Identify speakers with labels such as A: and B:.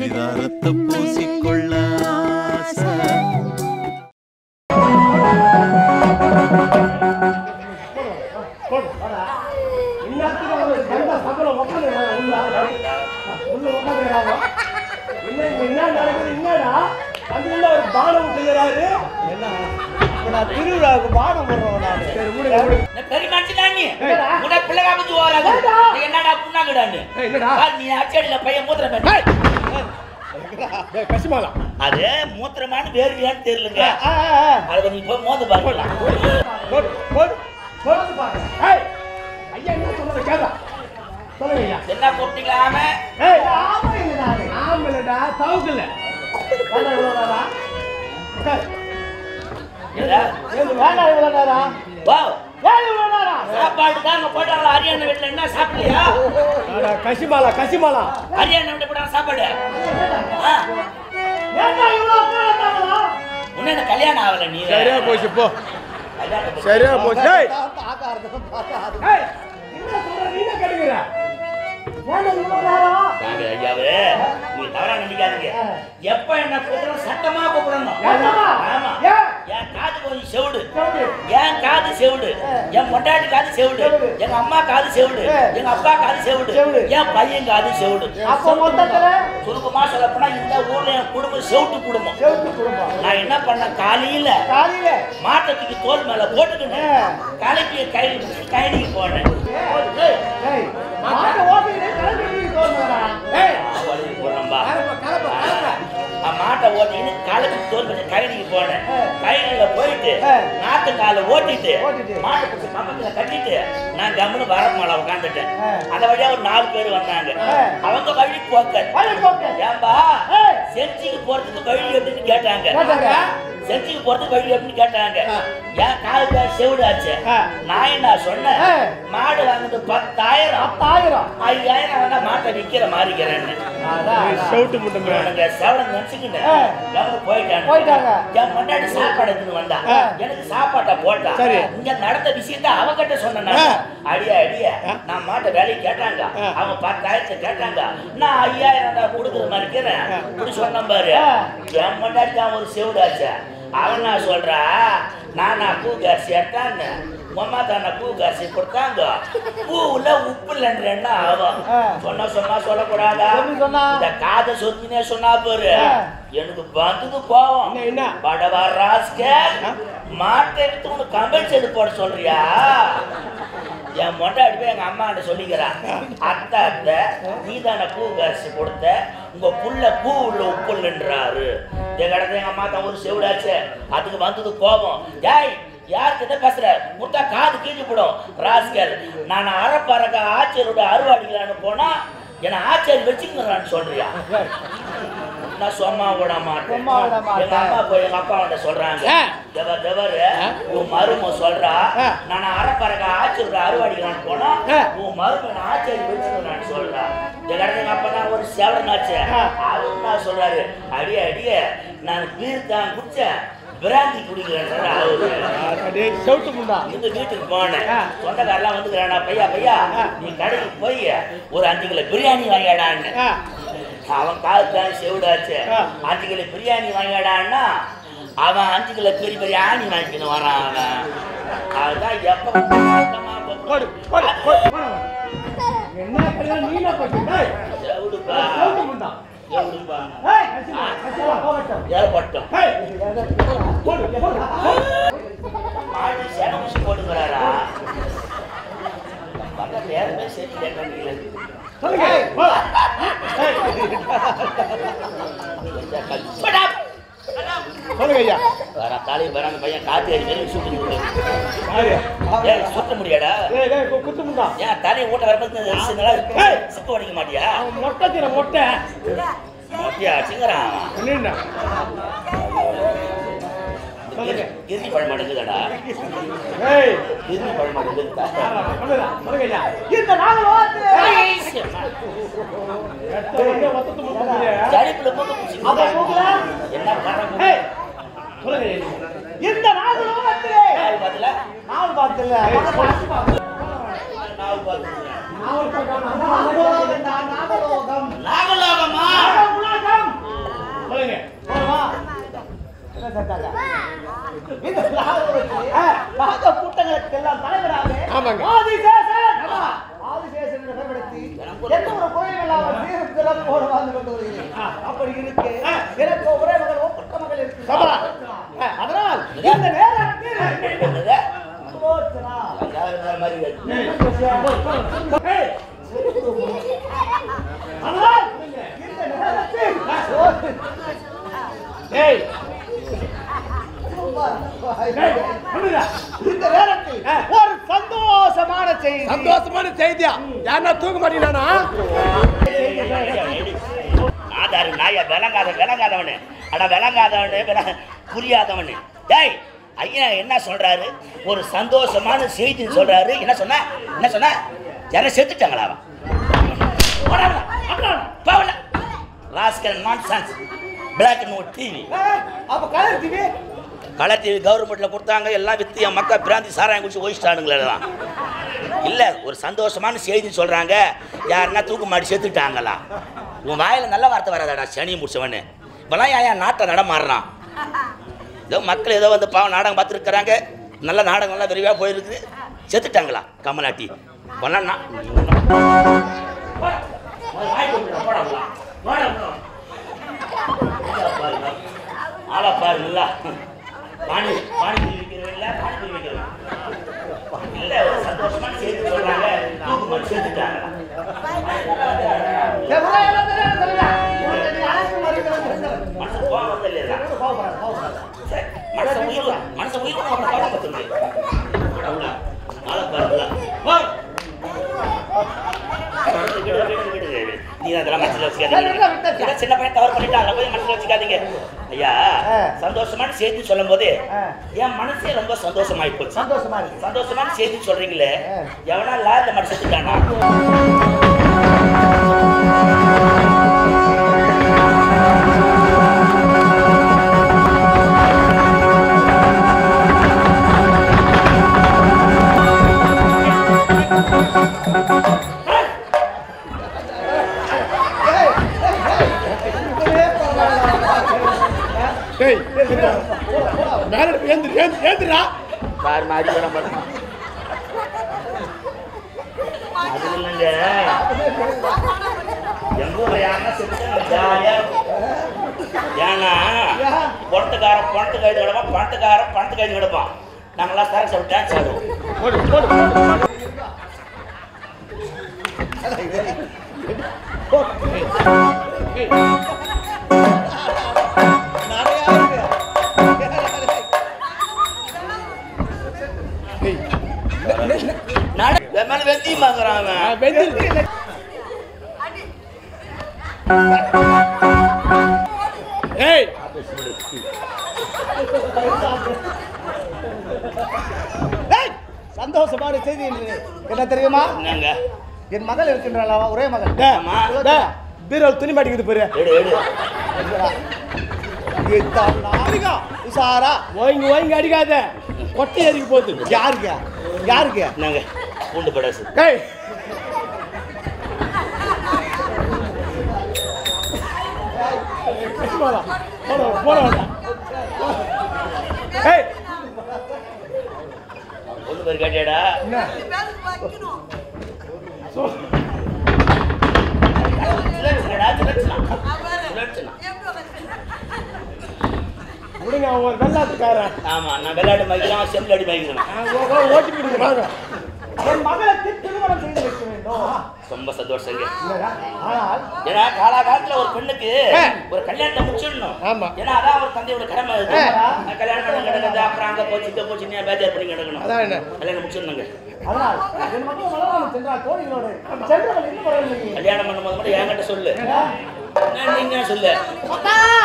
A: பரிதாரத்தை பூசிக்கொள்ள ஆசை.
B: இன்னத்துக்கு ஒரு கண்ட சகலம் உட்காந்துக்கிறாங்க உள்ள உள்ள உட்காந்துக்கிறாங்க என்ன இங்க என்ன நடக்குது என்னடா அதுல ஒரு பானம் செய்யறாரு என்ன இப்ப நான் திருவிழாவுக்கு பானம் போடுறோம் நான் சரி விடுங்க விடுங்க
C: நான் பெரிய மனுஷன் நீ
B: என்னடா?
C: உன பிள்ளை காமிச்சு வராது
B: ஏண்டா?
C: நீ என்னடா புண்ணாங்கடா நீ
B: ஏய், என்னடா
C: பாரு, நீ அச்சடியில பையன் மூத்திரம் பண்ணி
B: ஏய், கசிமாலா
C: அது மூத்திரமானு வேர்வையான்னு தெரியலங்க
B: ஆ, ஆ, ஆ.
C: அதை நீ போய் மோந்து பார்க்கலாம்
B: போடு போடு போடு பாருங்க ஏய் ஐயா என்ன சொல்றது கேட்டா சொல்லுங்க ஐயா
C: என்ன கூப்பிட்டீங்களாம
B: ஏய் ஆமா இல்லடா ஆமா இல்லடா தவுக்கல வேண்டாம் இவ்வளோ நேரம் ஏய், ஏய், வேண்டாம் இவ்வளோ நேரம்
C: வா
B: ஏன் இவ்வளோ நேரம்
C: சாப்பாடு தாங்க போட்டாங்களா ஹரியானா வீட்டுல என்ன சாப்பிடலையா
B: அட, கசிமாலா கசிமாலா
C: ஹரியானா வீட்டு போட்டாங்க சாப்பாடு ஆ,
B: ஏன்டா இவ்வளோ நேரம்
C: உன்ன என்ன கல்யாணம் ஆகல நீ
D: சரியா போச்சு போ
C: கல்யாணம் பண்ணி-
D: சரியா போச்சு ஏய்,
B: ஏய் என்ன சொல்ற நீ என்ன கேட்டுக்கிற ஏன்டா இவ்வளோ நேரம்
C: வாங்க ஐயாவே நீ தவறா நினைக்காதீங்க
B: ஆ.
C: எப்ப என்ன கூப்பிடணும் சத்தமா கூப்பிடணும்
B: சத்தமா?
C: ஆமா
B: ஏன்?
C: என் காது கொஞ்சம் செவிடு
B: செவிடு.
C: என் காது செவிடு
B: ஆ.
C: என் பொண்டாட்டி காது செவிடு
B: செவிடு.
C: எங்க அம்மா காது செவிடு
B: ஆ.
C: எங்க அப்பா காது செவிடு
B: செவிடு.
C: என் பையன் காது செவிடு
B: அப்போ மொத்தத்துல
C: சுருக்கமா சொல்லப்போனா இந்த ஊர்ல என் குடும்பம் செவிட்டு குடும்பம்
B: செவுத்து குடும்பம்
C: நான் என்ன பண்ணேன் காலையில
B: காலையில
C: மாட்டத்துக்கு தோல் மேல போட்டுக்கினேன்
B: ஆ.
C: கலப்பிய கை கைனிக்கு போனேன் ஏய்,
B: ஏய் மாட்ட ஓட்டிக்கிட்டே கிளம்பி நீ தோணுடா ஏய்
C: அவளுக்கு போறேன்பா.
B: கலப்ப கலப்ப கலப்ப
C: நான் மாட்டை ஓட்டின்னு கலப்பி தோல் மேல கைனிக்கு போனேன்
B: ஆ.
C: கைனில போயிட்டு
B: ஆ.
C: நாட்டு கால ஓட்டிட்டு
B: ஓட்டிட்டு.
C: மாட்டை பிடிச்சி பக்கத்துல கட்டிட்டு நான் கம்முன்னு வரப்பு மேல உட்காந்துட்டேன்
B: ஆ.
C: அந்த வழியா ஒரு நாலு பேர் வந்தாங்க
B: ஆ.
C: அவங்க வழி போக்க
B: வழி போக்க.
C: ஏன்பா
B: ஏய்.
C: செஞ்சிக்கு போறதுக்கு வழி எப்படின்னு கேட்டாங்க
B: கேட்டாங்க.
C: செஞ்சிக்கு போறதுக்கு வழி எப்படின்னு கேட்டாங்க ஏன் கால் பேர் செவிடாச்சு
B: ஆ.
C: நான் என்ன சொன்னேன்
B: ஆ.
C: மாடு வாங்குது பத்தாயிரம்
B: பத்தாயிரம்
C: ஐயாயிரம் வேணா மாட்டை விக்கிற மாறிக்கிறேன்னு
B: அதான், அதான்.
D: செவுட்டு முட்டமே
C: இவனுங்க செவடன் நினைச்சுக்கிட்டேன்
B: ஆ.
C: கவனம் போயிட்டாங்க
B: போயிட்டாங்க.
C: என் முன்னாடி சாப்பாடு எடுத்துன்னு வந்தா
B: ஆ.
C: எனக்கு சாப்பாட்டை போட்டா
D: சரி.
C: இங்க நடந்த விஷயத்த அவகிட்ட சொன்னேன்
D: ஆ.
C: அடியா அடியா நான் மாட்டை வேலையை கேட்டாங்க
D: ஆ.
C: அவங்க பத்தாயிரத்தை கேட்டாங்க நான் ஐயாயிரம் தான் கொடுக்குற மாதிரி இருக்கிறேன் இப்படி சொன்னேன் பாரு
B: ஆ.
C: என் முன்னாடி தான் ஒரு செவிடாச்சு அவன் நான் சொல்றா நான் நான் பூ காசி எடுத்தான்னு உம்மா தானே பூ காசி கொடுத்தாங்க பூவுல உப்பு இல்லைன்றேன்னா ஆகும்
B: ஆ.
C: சொன்னா சொன்னா சொல்லக்கூடாதா
B: எப்படி சொன்னா?
C: இந்த காதை சொத்தினே சொன்னா பாரு
B: ஆ.
C: எனக்கு வந்தது கோவம்
D: என்ன, என்ன?
C: படவா ராஸ்கல் மாட்டை எடுத்து உனக்கு கம்பல் செடு போட சொல்றியா என் மொண்டாடி போய் எங்க அம்மா சொல்லிக்கிறான் அத்தை அத்தை நீ தானே பூ காசு கொடுத்த உங்க புள்ள பூ உள்ள உப்பு இல்லைன்றாரு எங்க இடத்துல எங்க அம்மா தான் ஒரு செவிடாச்சு அதுக்கு வந்தது கோபம் டேய் யார்கிட்ட பேசுற முத்தா காது கீழே போடும் ராஸ்கல் நான் அறப்பறக்க ஆச்சரியோட அறுவாடிக்கலான்னு போனா என்ன ஆச்சரி வச்சுக்கிறான்னு சொல்றியா நான் சும்மா விட மாட்டேன்
B: சும்மா விட மாட்டேன்.
C: எங்க அம்மா போய் எங்க அப்பா கிட்ட சொல்றாங்க
D: ஆ.
C: தேவர் தேவர் உன் மரும சொல்றா
D: ஆ.
C: நான் அறப்பறக்க ஆச்சரியோட அறுவாடிக்கலான்னு போனா
D: ஆ.
C: உன் மருமன் ஆச்சரி வச்சுக்கிறான்னு சொல்றா எங்க இடத்துல எங்க அப்பா தான் ஒரு சேவரனாச்சு
D: ஆ.
C: அவர் நான் சொல்றாரு அடிய அடிய நான் பீர் தான் குடிச்சேன் பிராந்தி குடிக்கிறேன் அவரு
D: அடே, செவுட்டு முண்டா
C: இந்த வீட்டுக்கு போனேன்
D: ஆ.
C: சொந்தக்காரெல்லாம் வந்துக்கிறானா பையா பையா
D: ஆ.
C: நீ கடைக்கு போய் ஒரு அஞ்சு கிலோ பிரியாணி வாங்கிடான்னு
D: ஆ,
C: அவன் காலத்தான் செவிடாச்சு
D: ஆ.
C: அஞ்சு கிலோ பிரியாணி வாங்கிடான்னா அவன் அஞ்சு கிலோ பெரிய பெரிய ஆணி வாங்கிக்கணும் வரான் அவன் அதுதான் எப்ப சுத்தமா
D: போடு,
C: போடு.
D: போடு, போடு.
B: என்ன கல்யாணம் நீ என்ன பண்ண ஏய்
C: செவிடுப்பா
B: செவுத்து முண்டா
C: செவிடுப்பா
B: ஏய் கசிமா கசிமா போகட்டும்
C: ஏற்பட்டோம்
B: ஏய் போடு போடு
C: மாட்டு சேன ஊசி போட்டுக்கிறாரா பக்கத்துல யாருமே சரி கேட்கல
B: சொல்லுங்க போ. ஏய்
D: சொல்லுங்க ஐயா
C: வர தாலி வராங்க பையன் காத்து அடி மேலே சுட்டு விடு.
D: யாரு?
C: ஏய் சுத்த முடியாடா
D: டேய், டேய், கு- குத்து முண்டா
C: ஏன் தலையை ஊட்ட வரப்போ
D: ஏய்.
C: சிப்பு அடிக்க மாட்டியா
D: அவன் மொட்டை தீர மொட்டை
C: மொட்டியா சிங்கறான்
D: என்ன
C: கிருமி பழம் எடுக்குதாடா
D: ஏய்
C: கிருமி பழம் எடுக்குதா
D: சொல்லுடா, சொல்லுங்க ஐயா
B: இந்த நாள் ஓட்டு
D: எத்த வந்து மொத்தத்து முட்டை
C: ஜடிப்புல மூக்க பிடிச்சி
B: அப்ப மூக்கல
C: என்ன பண்ற
B: ஏய்
D: சொல்லுங்க ஐயா
B: இந்த நாள் ஓட்டு
C: நாள் பாத்துல
B: நாள் பார்த்தல
C: நாள் பாத்துல
B: நாவல் பக்கம் நாகலோகம் நாகலோகம்
C: நாகலோகமா
B: நாகலோகம்
E: ஆமாங்க
B: ஆதிசேஷன் ஆதிசேஷன் என்ற பெயர்படுத்தி எந்த ஒரு குறையும் இல்லாமல் சீரும் சிறப்போடு வாழ்ந்து கொண்டு வருகிறேன் அப்படி இருக்கு எனக்கு ஒரே மகள் ஒப்பற்ற மகள் இருக்கு
E: சபா.
B: அதனால் இந்த நேரத்தில்
C: என்னது?
B: சுலோச்சனா.
C: அதாவது மாதிரி இருக்கு.
B: ஏய், அதனால் இந்த நேரத்தில்
E: ஏய்
B: இந்த நேரத்தில் ஒரு சந்தோஷமான செய்தி
E: சந்தோஷமான செய்தியா யாருன்னா தூக்க மாட்டீங்களாண்ணா
C: ஆதாரு நாய விளங்காத விளங்காதவனு அட விளங்காதவனு விள- புரியாதவனு டேய் ஐயா என்ன சொல்றாரு ஒரு சந்தோஷமான செய்தி சொல்றாரு என்ன சொன்ன என்ன சொன்ன யாரும் செத்துட்டாங்களா அவன் போடா, போடா, போடா, போடா. Rascal nonsense black and white TV
B: ஏய், அப்ப கலர் டிவி
C: கலர் டிவி கவர்மெண்ட்ல கொடுத்தாங்க எல்லாம் வித்து என் மக்கள் பிராந்தி சாராயம் குடிச்சு ஒழிச்சிட்டானுங்களே எல்லாம் இல்லை ஒரு சந்தோஷமான செய்தி சொல்றாங்க யாருன்னா தூக்கு மாடி செத்துட்டாங்களா உன் வாயில நல்ல வார்த்தை வராதாடா சனி முடிச்சவனு இப்பெல்லாம் ஏன் என் நாட்டை நடமாடுறான் ஏதோ மக்கள் ஏதோ வந்து பாவம் நாடகம் பார்த்துருக்குறாங்க நல்ல நாடகம்லாம் விரைவாக போயிருக்குது செத்துட்டாங்களா கமலாட்டி பண்ணா ஆளா பாருங்கள பானி பானிபூரி விற்கிறவங்கள பானிபூரி விற்கிறவங்க இல்ல ஒரு சந்தோஷமான செய்தி சொல்றாங்க தூக்கு மாட்டி செத்துட்டாங்க
B: எவ்வளவு எல்லாம் தெரியாது, தெரியாது. உனக்கு நீ அழைப்பு வருகிறது.
C: மனசு போகிறது இல்லையா
B: கோபப்படாத, கோபப்படாத.
C: சரி, மனச உயிர் மனச உயிர் அவனை காப்பாற்றுங்க ஆளை பாருங்களா நீ அதெல்லாம் மனசுல வச்சுக்காதீங்க சின்ன பையன் தவறு பண்ணிட்டான் அதை போய் மனசுல வச்சுக்காதீங்க ஐயா
B: ஆ.
C: சந்தோஷமான செய்தி சொல்லும் போது
B: ஆ.
C: என் மனசே ரொம்ப சந்தோஷமாயி போச்சு
B: சந்தோஷமா இருக்கு
C: சந்தோஷமான செய்தி சொல்றீங்களே
B: ஆ.
C: எவனா லாரில மாட்டி செத்துட்டானா
E: டேய் மேல ஏந்திரு ஏந்திரு ஏந்திரா
C: கார் மாறி வர மாட்டேன் அது இல்லைங்க எங்க ஊர்ல யாருன்னா செத்துட்டா ஜாலியா இருக்கும். ஏன்னா பணத்துக்காரன் பணத்து கைது கிடப்பான் பணத்துக்காரன் பணத்து கைது கிடப்பான் நாங்களாம் சரக்கு சாப்பிட்டு டான்ஸ் ஆடுவோம்
E: போடு போடு போடு
C: நாடு என் மேல வெந்தியமாங்கிறான் அவன்
E: வெந்திரு ஏய்
B: ஏய், சந்தோஷமான செய்தி என்று என்ன தெரியுமா
C: என்னங்க
B: என் மகள் இருக்கின்றாளா ஒரே மகள்
E: டேய்,
C: ஆமா.
E: டேய், பீரோல் துணி மாட்டிக்குது பாரு
C: எடு எடு
B: எங்கடா? இதான் நாளிகா, உஷாரா
E: ஓய்ங்க ஓய்ங்க அடிக்காத கொட்டை ஏறிக்கு போகுது
B: யாருக்கு யாருக்கு
C: என்னங்க பூண்டு படாசு
E: ஏய் போலாம் போலாம் போலாம் ஏய்
C: ஒன்று பேர் கேட்டியாடா சுழற்சினடா சுழற்சினா சுழற்சினா
E: விடுங்க அவன் ஒரு வெள்ளாத்துக்காரன்
C: ஆமா நான் வெள்ளாடு மகிழான் செம்மலாடி மகிழணும்
E: ஓட்டிக்கிட்டு வாங்க
B: என் மகளுக்கு திருமணம் செய்து வைக்க வேண்டும்
C: ரொம்ப சந்தோஷங்க
B: இல்லையா? ஆனால்
C: ஏன்னா காலாகாலத்துல ஒரு பெண்ணுக்கு
E: ஆ.
C: ஒரு கல்யாணத்தை முடிச்சிடணும்
E: ஆமா.
C: ஏன்னா அதான் ஒரு தந்தையோட கடமை அது.
E: ஆ.
C: நான் கல்யாணம் பண்ணி கிடக்குது அப்புறம் அங்க போச்சு இங்க போச்சு நீ பேஜார் பண்ணி கிடக்கணும்
E: அதான் என்ன
C: கல்யாணம் முடிச்சிடணுங்க
B: அதனால் என் மகள் வளராமல் சென்றால் தோழிகளோடு சென்றவள் இன்னும் வரவில்லை
C: கல்யாணம் பண்ணும்போது மட்டும் என்கிட்ட சொல்லு நான் நீங்க சொல்லு
B: அப்பா